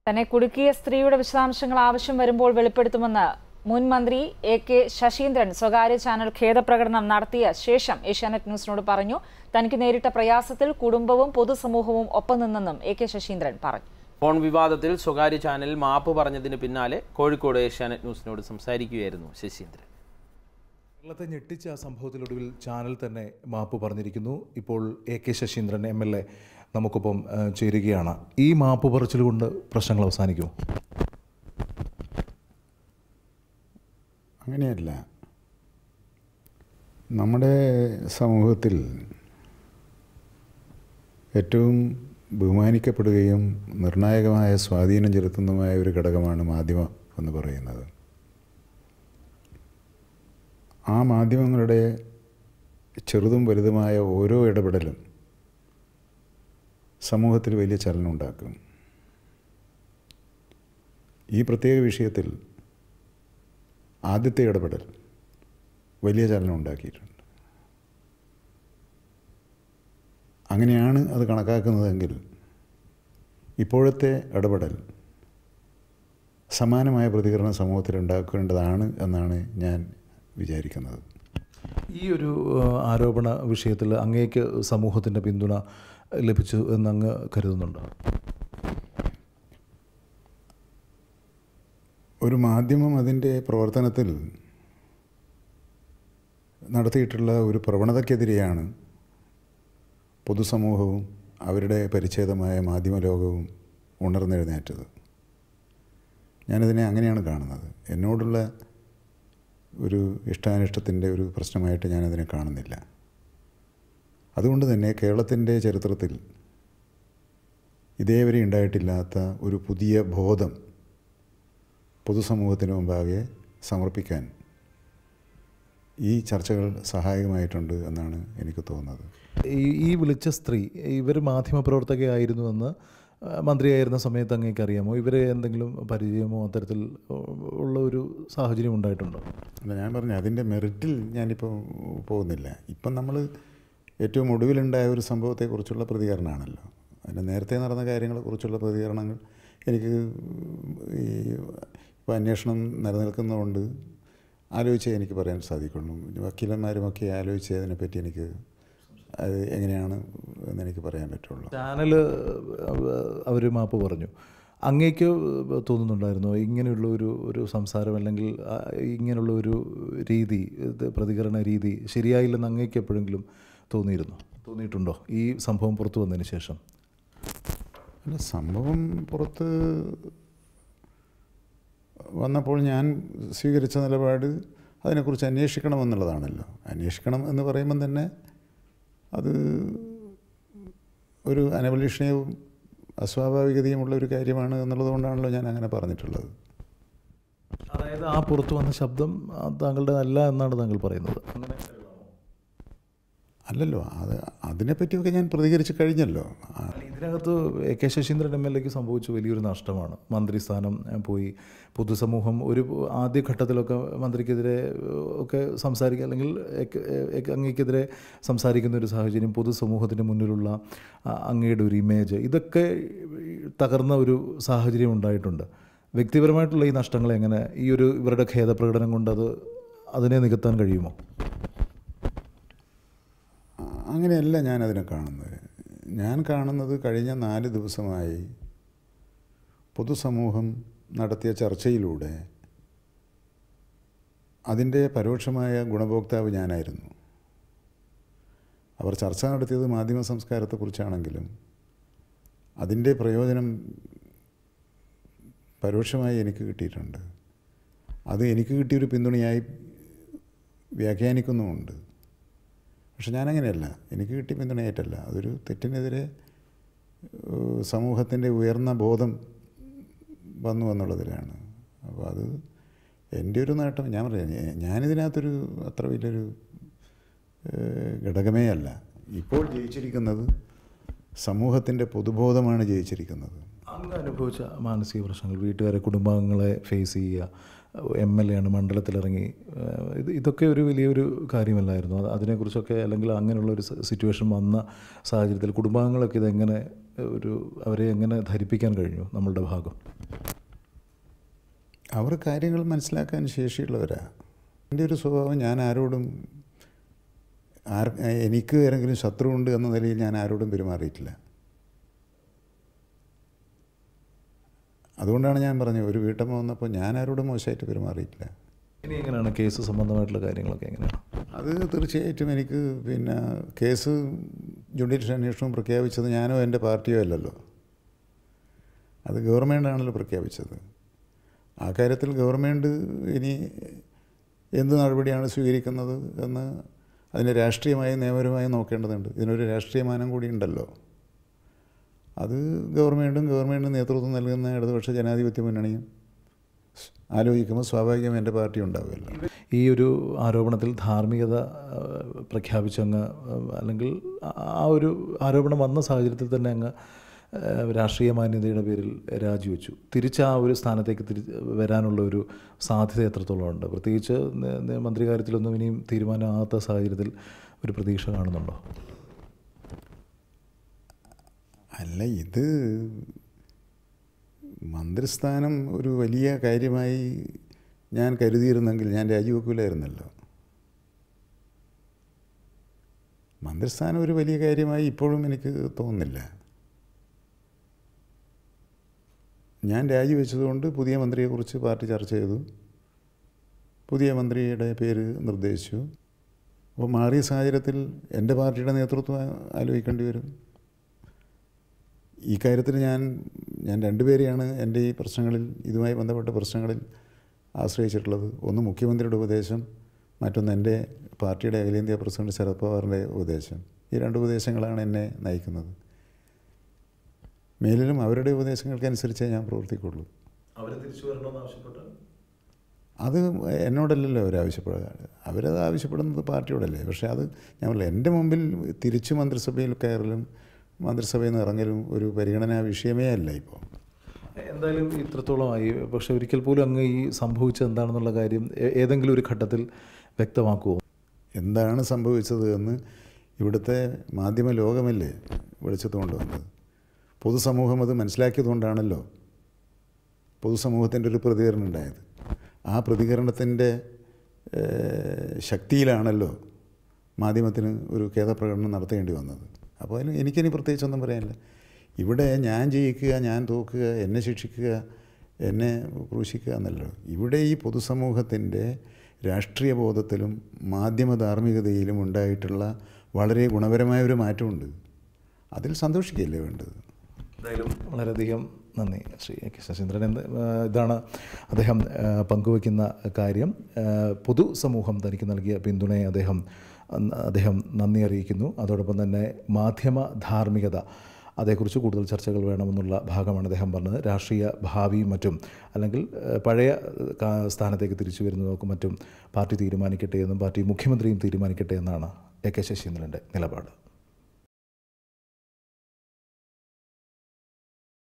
തന്നെ കുടുക്കിയ സ്ത്രീയുടെ വിശദാംശങ്ങൾ ആവശ്യം വരുമ്പോൾ വെളിപ്പെടുത്തുമെന്ന് മുൻ മന്ത്രി എ കെ ശശീന്ദ്രൻ സ്വകാര്യ ചാനൽ ഖേദപ്രകടനം നടത്തിയ ശേഷം ഏഷ്യാനെറ്റ് ന്യൂസിനോട് പറഞ്ഞു തനിക്ക് നേരിട്ട പ്രയാസത്തിൽ കുടുംബവും പൊതുസമൂഹവും ഒപ്പം നിന്നെന്നും എ കെ ശശീന്ദ്രൻ പറഞ്ഞു ഫോൺ വിവാദത്തിൽ സ്വകാര്യ ചാനൽ മാപ്പ് പറഞ്ഞതിന് പിന്നാലെ കോഴിക്കോട് ഏഷ്യാനെറ്റ് ന്യൂസിനോട് സംസാരിക്കുകയായിരുന്നു ശശീന്ദ്രൻ കേരളത്തെ ഞെട്ടിച്ച ആ സംഭവത്തിലൊടുവിൽ ചാനൽ തന്നെ മാപ്പ് പറഞ്ഞിരിക്കുന്നു ഇപ്പോൾ A K Saseendran M L A നമുക്കൊപ്പം ആ, ചേരുകയാണ് ഈ മാപ്പ് പറച്ചിൽ കൊണ്ട് പ്രശ്നങ്ങൾ അവസാനിക്കുമോ അങ്ങനെയല്ല നമ്മുടെ സമൂഹത്തിൽ ഏറ്റവും ബഹുമാനിക്കപ്പെടുകയും നിർണായകമായ സ്വാധീനം ചെലുത്തുന്നതുമായ ഒരു ഘടകമാണ് മാധ്യമം എന്ന് പറയുന്നത് ആ മാധ്യമങ്ങളുടെ ചെറുതും വലുതുമായ ഓരോ ഇടപെടലും സമൂഹത്തിൽ വലിയ ചലനം ഉണ്ടാക്കും ഈ പ്രത്യേക വിഷയത്തിൽ ആദ്യത്തെ ഇടപെടൽ വലിയ ചലനം ഉണ്ടാക്കിയിട്ടുണ്ട് അങ്ങനെയാണ് അത് കണക്കാക്കുന്നതെങ്കിൽ ഇപ്പോഴത്തെ ഇടപെടൽ സമാനമായ പ്രതികരണം സമൂഹത്തിൽ ഉണ്ടാക്കേണ്ടതാണ് എന്നാണ് ഞാൻ വിചാരിക്കുന്നത് ഈ ഒരു ആ, ആരോപണ വിഷയത്തിൽ അങ്ങേക്ക് സമൂഹത്തിൻ്റെ പിന്തുണ ലഭിച്ചു എന്നങ്ങ് കരുതുന്നുണ്ടോ ഒരു മാധ്യമം അതിൻ്റെ പ്രവർത്തനത്തിൽ നടത്തിയിട്ടുള്ള ഒരു പ്രവണതയ്ക്കെതിരെയാണ് പൊതുസമൂഹവും അവരുടെ പരിച്ഛേദമായ മാധ്യമലോകവും ഉണർന്നെഴുന്നേറ്റത് ഞാനതിനെ അങ്ങനെയാണ് കാണുന്നത് എന്നോടുള്ള ഒരു ഇഷ്ടാനിഷ്ടത്തിൻ്റെ ഒരു പ്രശ്നമായിട്ട് ഞാനതിനെ കാണുന്നില്ല അതുകൊണ്ട് തന്നെ കേരളത്തിൻ്റെ ചരിത്രത്തിൽ ഇതേവരെ ഉണ്ടായിട്ടില്ലാത്ത ഒരു പുതിയ ബോധം പൊതുസമൂഹത്തിന് മുമ്പാകെ സമർപ്പിക്കാൻ ഈ ചർച്ചകൾ സഹായകമായിട്ടുണ്ട് എന്നാണ് എനിക്ക് തോന്നുന്നത് ഈ ഈ വിളിച്ച സ്ത്രീ ഇവർ മാധ്യമപ്രവർത്തകയായിരുന്നു എന്ന് ആ, മന്ത്രിയായിരുന്ന സമയത്ത് അങ്ങേക്ക് അറിയാമോ ഇവരെ എന്തെങ്കിലും പരിചയമോ അത്തരത്തിൽ ഉള്ള ഒരു സാഹചര്യം ഉണ്ടായിട്ടുണ്ടോ അല്ല ഞാൻ പറഞ്ഞു അതിൻ്റെ മെറിറ്റിൽ ഞാനിപ്പോൾ പോകുന്നില്ല ഇപ്പം നമ്മൾ ഏറ്റവും ഒടുവിലുണ്ടായ ഒരു സംഭവത്തെക്കുറിച്ചുള്ള പ്രതികരണമാണല്ലോ അതിൻ്റെ നേരത്തെ നടന്ന കാര്യങ്ങളെക്കുറിച്ചുള്ള പ്രതികരണങ്ങൾ എനിക്ക് ഈ ഇപ്പോൾ അന്വേഷണം നിലനിൽക്കുന്നതുകൊണ്ട് ആലോചിച്ചേ എനിക്ക് പറയാൻ സാധിക്കുള്ളൂ വക്കീലന്മാരുമൊക്കെ ആലോചിച്ച് അതിനെപ്പറ്റി എനിക്ക് അത് എങ്ങനെയാണ് എന്ന് എനിക്ക് പറയാൻ പറ്റുള്ളൂ ചാനൽ അവർ മാപ്പ് പറഞ്ഞു അങ്ങേക്ക് തോന്നുന്നുണ്ടായിരുന്നോ ഇങ്ങനെയുള്ള ഒരു ഒരു സംസാരം അല്ലെങ്കിൽ ആ, ഇങ്ങനെയുള്ള ഒരു രീതി ഇത് പ്രതികരണ രീതി ശരിയായില്ലെന്ന് അങ്ങേക്ക് എപ്പോഴെങ്കിലും തോന്നിയിരുന്നോ തോന്നിയിട്ടുണ്ടോ ഈ സംഭവം പുറത്തു വന്നതിന് ശേഷം അല്ല സംഭവം പുറത്ത് വന്നപ്പോൾ ഞാൻ സ്വീകരിച്ച നിലപാട് അതിനെക്കുറിച്ച് അന്വേഷിക്കണമെന്നുള്ളതാണല്ലോ അന്വേഷിക്കണം എന്ന് പറയുമ്പം തന്നെ അത് ഒരു അനവലീഷണീയവും അസ്വാഭാവികതയുമുള്ള ഒരു കാര്യമാണ് എന്നുള്ളത് കൊണ്ടാണല്ലോ ഞാൻ അങ്ങനെ പറഞ്ഞിട്ടുള്ളത് അതായത് ആ പുറത്തു വന്ന ശബ്ദം ആ, താങ്കളുടെ അല്ല എന്നാണ് താങ്കൾ പറയുന്നത് അങ്ങനെ അല്ലല്ലോ അത് അതിനെപ്പറ്റിയൊക്കെ ഞാൻ പ്രതികരിച്ച് കഴിഞ്ഞല്ലോ ആ, ഇതിനകത്ത് A K Saseendran M L എക്ക് സംഭവിച്ച വലിയൊരു നഷ്ടമാണ് മന്ത്രിസ്ഥാനം ഏഹ്, പോയി പൊതുസമൂഹം ഒരു ആദ്യഘട്ടത്തിലൊക്കെ മന്ത്രിക്കെതിരെ ഏഹ്, ഒക്കെ സംസാരിക്കുക അല്ലെങ്കിൽ എക്ക്- എക്ക് അങ്ങേക്കെതിരെ സംസാരിക്കുന്ന ഒരു സാഹചര്യം പൊതുസമൂഹത്തിന് മുന്നിലുള്ള ആ, അങ്ങയുടെ ഒരു ഇമേജ് ഇതൊക്കെ തകർന്ന ഒരു സാഹചര്യം ഉണ്ടായിട്ടുണ്ട് വ്യക്തിപരമായിട്ടുള്ള ഈ നഷ്ടങ്ങൾ എങ്ങനെ ഈ ഒരു ഇവരുടെ ഖേദപ്രകടനം കൊണ്ട് അത് അതിനെ നികത്താൻ കഴിയുമോ അങ്ങനെയല്ല ഞാൻ അതിനെ കാണുന്നത് ഞാൻ കാണുന്നത് കഴിഞ്ഞ നാല് ദിവസമായി പൊതുസമൂഹം നടത്തിയ ചർച്ചയിലൂടെ അതിൻ്റെ പരോക്ഷമായ ഗുണഭോക്താവ് ഞാനായിരുന്നു അവർ ചർച്ച നടത്തിയത് മാധ്യമ സംസ്കാരത്തെക്കുറിച്ചാണെങ്കിലും അതിൻ്റെ പ്രയോജനം പരോക്ഷമായി എനിക്ക് കിട്ടിയിട്ടുണ്ട് അത് എനിക്ക് കിട്ടിയൊരു പിന്തുണയായി വ്യാഖ്യാനിക്കുന്നുമുണ്ട് പക്ഷെ ഞാനങ്ങനെയല്ല എനിക്ക് കിട്ടിയ പിന്തുണയായിട്ടല്ല അതൊരു തെറ്റിനെതിരെ ഏഹ്, സമൂഹത്തിൻ്റെ ഉയർന്ന ബോധം വന്നു എന്നുള്ളതിലാണ് അപ്പോൾ അത് എൻ്റെ ഒരു നേട്ടം ഞാൻ പറയാം ഞാ- ഞാനിതിനകത്തൊരു അത്ര വലിയൊരു ഏഹ്, ഘടകമേ അല്ല ഇപ്പോൾ ജയിച്ചിരിക്കുന്നത് സമൂഹത്തിൻ്റെ പൊതുബോധമാണ് ജയിച്ചിരിക്കുന്നത് അങ്ങ് അനുഭവിച്ച മാനസിക പ്രശ്നങ്ങൾ വീട്ടുകാരെ കുടുംബാംഗങ്ങളെ ഫേസ് ചെയ്യുക എം എൽ എ ആണ് മണ്ഡലത്തിലിറങ്ങി ഏഹ് ഇത് ഇതൊക്കെ ഒരു വലിയൊരു കാര്യമല്ലായിരുന്നു അത് അതിനെക്കുറിച്ചൊക്കെ അല്ലെങ്കിൽ അങ്ങനെയുള്ള ഒരു സിറ്റുവേഷൻ വന്ന സാഹചര്യത്തിൽ കുടുംബാംഗങ്ങളൊക്കെ ഇതെങ്ങനെ ഒരു അവരെ എങ്ങനെ ധരിപ്പിക്കാൻ കഴിഞ്ഞു നമ്മളുടെ ഭാഗം അവർ കാര്യങ്ങൾ മനസ്സിലാക്കാൻ ശേഷിയുള്ളവരാ എൻ്റെ ഒരു സ്വഭാവം ഞാൻ ആരോടും ആർ എനിക്ക് ആരെങ്കിലും ശത്രുവുണ്ട് എന്ന നിലയിൽ ഞാൻ ആരോടും പെരുമാറിയിട്ടില്ല അതുകൊണ്ടാണ് ഞാൻ പറഞ്ഞത് ഒരു വീട്ടമ്മ വന്നപ്പോൾ ഞാൻ ആരോടും മോശമായിട്ട് പെരുമാറിയിട്ടില്ല ഇനി എങ്ങനെയാണ് കേസ് സംബന്ധമായിട്ടുള്ള കാര്യങ്ങളൊക്കെ എങ്ങനെയാണ് അത് തീർച്ചയായിട്ടും എനിക്ക് പിന്നെ കേസ് ജുഡീഷ്യൽ അന്വേഷണം പ്രഖ്യാപിച്ചത് ഞാനോ എൻ്റെ പാർട്ടിയോ അല്ലല്ലോ അത് ഗവൺമെൻറ്റാണല്ലോ പ്രഖ്യാപിച്ചത് ആ കാര്യത്തിൽ ഗവൺമെൻറ് ഇനി എന്ത് നടപടിയാണ് സ്വീകരിക്കുന്നത് എന്ന് അതിനെ രാഷ്ട്രീയമായും നിയമപരമായും നോക്കേണ്ടതുണ്ട് ഇതിനൊരു രാഷ്ട്രീയമാനം കൂടി ഉണ്ടല്ലോ അത് ഗവൺമെൻറ്റും ഗവൺമെൻറ് നേതൃത്വം നൽകുന്ന ഇടതുപക്ഷ ജനാധിപത്യ മുന്നണിയും ആലോചിക്കുമ്പോൾ സ്വാഭാവികം എൻ്റെ പാർട്ടി ഉണ്ടാവുമല്ലോ ഈ ഒരു ആരോപണത്തിൽ ധാർമ്മികത ആ, പ്രഖ്യാപിച്ചങ്ങ് ആ, അല്ലെങ്കിൽ ആ- ആ ഒരു ആരോപണം വന്ന സാഹചര്യത്തിൽ തന്നെ അങ്ങ് ആ, രാഷ്ട്രീയ മാന്യതയുടെ പേരിൽ രാജിവെച്ചു തിരിച്ച് ആ ഒരു സ്ഥാനത്തേക്ക് തിരി വരാനുള്ള ഒരു സാധ്യത എത്രത്തോളം ഉണ്ട് പ്രത്യേകിച്ച് ന- ന- മന്ത്രികാര്യത്തിലൊന്നും ഇനിയും തീരുമാനമാകാത്ത സാഹചര്യത്തിൽ ഒരു പ്രതീക്ഷ കാണുന്നുണ്ടോ അല്ല ഇത് മന്ത്രിസ്ഥാനം ഒരു വലിയ കാര്യമായി ഞാൻ കരുതിയിരുന്നെങ്കിൽ ഞാൻ രാജിവെക്കില്ലായിരുന്നല്ലോ മന്ത്രിസ്ഥാനം ഒരു വലിയ കാര്യമായി ഇപ്പോഴും എനിക്ക് തോന്നുന്നില്ല ഞാൻ രാജിവെച്ചതുകൊണ്ട് പുതിയ മന്ത്രിയെക്കുറിച്ച് പാർട്ടി ചർച്ച ചെയ്തു പുതിയ മന്ത്രിയുടെ പേര് നിർദ്ദേശിച്ചു അപ്പോൾ മാറിയ സാഹചര്യത്തിൽ എൻ്റെ പാർട്ടിയുടെ നേതൃത്വം ആലോചിക്കേണ്ടി വരും ഈ കാര്യത്തിൽ ഞാൻ ഞാൻ രണ്ടുപേരെയാണ് എൻ്റെ ഈ പ്രശ്നങ്ങളിൽ ഇതുമായി ബന്ധപ്പെട്ട പ്രശ്നങ്ങളിൽ ആശ്രയിച്ചിട്ടുള്ളത് ഒന്ന് മുഖ്യമന്ത്രിയുടെ ഉപദേശം മറ്റൊന്ന് എൻ്റെ പാർട്ടിയുടെ അഖിലേന്ത്യാ പ്രസിഡന്റ് ശരത് പവാറിൻ്റെ ഉപദേശം ഈ രണ്ട് ഉപദേശങ്ങളാണ് എന്നെ നയിക്കുന്നത് മേലിലും അവരുടെ ഉപദേശങ്ങൾക്കനുസരിച്ചേ ഞാൻ പ്രവർത്തിക്കുള്ളൂ അവർ തിരിച്ചു വരണമെന്ന് ആവശ്യപ്പെട്ട് അത് എന്നോടല്ലല്ലോ അവരാവശ്യപ്പെടുക അവരത് ആവശ്യപ്പെടുന്നത് പാർട്ടിയോടല്ലേ പക്ഷേ അത് ഞാൻ പറഞ്ഞില്ല എൻ്റെ മുമ്പിൽ തിരിച്ച് മന്ത്രിസഭയിൽ കയറലും മന്ത്രിസഭയിൽ നിന്ന് ഇറങ്ങലും ഒരു പരിഗണനാ വിഷയമേ അല്ല ഇപ്പോൾ എന്തായാലും ഇത്രത്തോളമായി പക്ഷെ ഒരിക്കൽ പോലും അങ്ങ് ഈ സംഭവിച്ചത് എന്താണെന്നുള്ള കാര്യം ഏ- ഏതെങ്കിലും ഒരു ഘട്ടത്തിൽ വ്യക്തമാക്കുമോ എന്താണ് സംഭവിച്ചത് എന്ന് ഇവിടുത്തെ മാധ്യമ ലോകമല്ലേ വെളിച്ചത്ത് കൊണ്ടുവന്നത് പൊതുസമൂഹം അത് മനസ്സിലാക്കിയതുകൊണ്ടാണല്ലോ പൊതുസമൂഹത്തിൻ്റെ ഒരു പ്രതികരണം ഉണ്ടായത് ആ പ്രതികരണത്തിൻ്റെ ഏഹ്, ശക്തിയിലാണല്ലോ മാധ്യമത്തിന് ഒരു ഖേദപ്രകടനം നടത്തേണ്ടി വന്നത് അപ്പോൾ അതിന് എനിക്കിനി പ്രത്യേകിച്ചൊന്നും പറയാനില്ല ഇവിടെ ഞാൻ ജയിക്കുക ഞാൻ തോക്കുക എന്നെ ശിക്ഷിക്കുക എന്നെ ക്രൂശിക്കുക എന്നല്ലോ ഇവിടെ ഈ പൊതുസമൂഹത്തിൻ്റെ രാഷ്ട്രീയ ബോധത്തിലും മാധ്യമ ധാർമ്മികതയിലും ഉണ്ടായിട്ടുള്ള വളരെ ഗുണപരമായ ഒരു മാറ്റമുണ്ട് അതിൽ സന്തോഷിക്കുകയല്ലേ വേണ്ടത് എന്തായാലും വളരെയധികം നന്ദി ശ്രീ എ കെ ശശീന്ദ്രൻ എന്ത് ആ, ഇതാണ് അദ്ദേഹം ആ, പങ്കുവയ്ക്കുന്ന കാര്യം ആ, പൊതുസമൂഹം തനിക്ക് നൽകിയ പിന്തുണയെ അദ്ദേഹം അന്ന് അദ്ദേഹം നന്ദി അറിയിക്കുന്നു അതോടൊപ്പം തന്നെ മാധ്യമ ധാർമ്മികത അതേക്കുറിച്ച് കൂടുതൽ ചർച്ചകൾ വേണമെന്നുള്ള ഭാഗമാണ് അദ്ദേഹം പറഞ്ഞത് രാഷ്ട്രീയ ഭാവിയും മറ്റും അല്ലെങ്കിൽ ആ, പഴയ ആ, സ്ഥാനത്തേക്ക് തിരിച്ചു വരുന്നതൊക്കെ മറ്റും പാർട്ടി തീരുമാനിക്കട്ടെ എന്നും പാർട്ടി മുഖ്യമന്ത്രിയും തീരുമാനിക്കട്ടെ എന്നാണ് എ കെ ശശീന്ദ്രൻ്റെ നിലപാട്